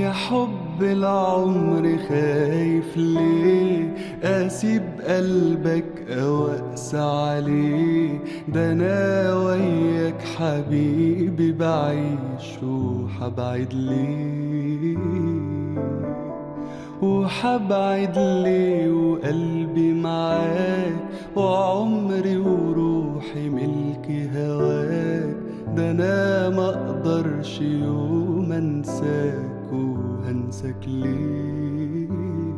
يا حب العمر خايف ليه اسيب قلبك او اقسى عليه ده انا وياك حبيبي بعيش وحبعد ليه وحبعد ليه وقلبي معاك وعمري وروحي ملك هواك ده انا ما اقدرش يوم انساك وهنساك ليه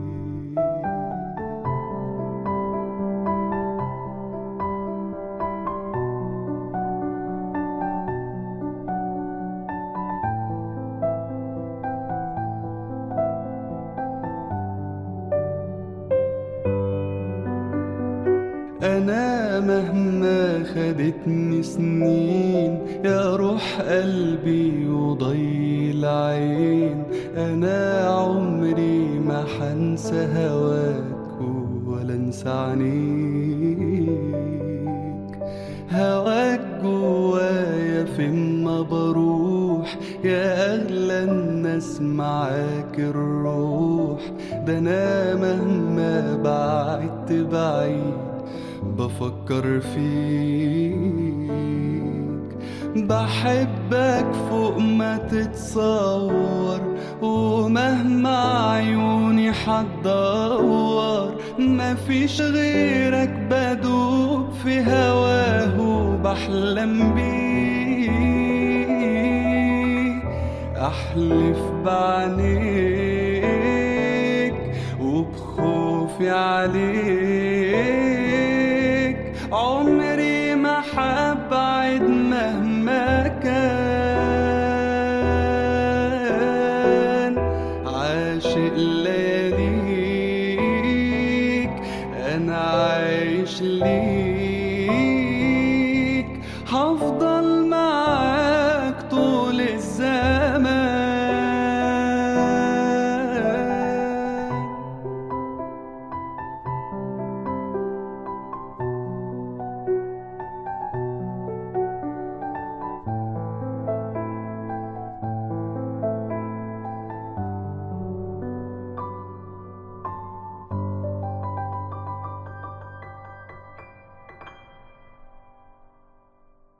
أنا مهما خدتني سنين يا روح قلبي وضي العين أنا عمري ما حنسى هواك ولا انسى عينيك هواك جوايا فين ما بروح يا أغلى الناس معاك الروح ده أنا مهما بعدت بعيد بفكر فيك بحبك فوق ما تتصور ومهما عيوني حتدور مفيش غيرك بدوب في هواه وبحلم بيه احلف بعينيك وبخوفي عليك عمري ما حبعد مهما كان عاشق لياليك انا عايش ليك هفضل معاك طول الزمان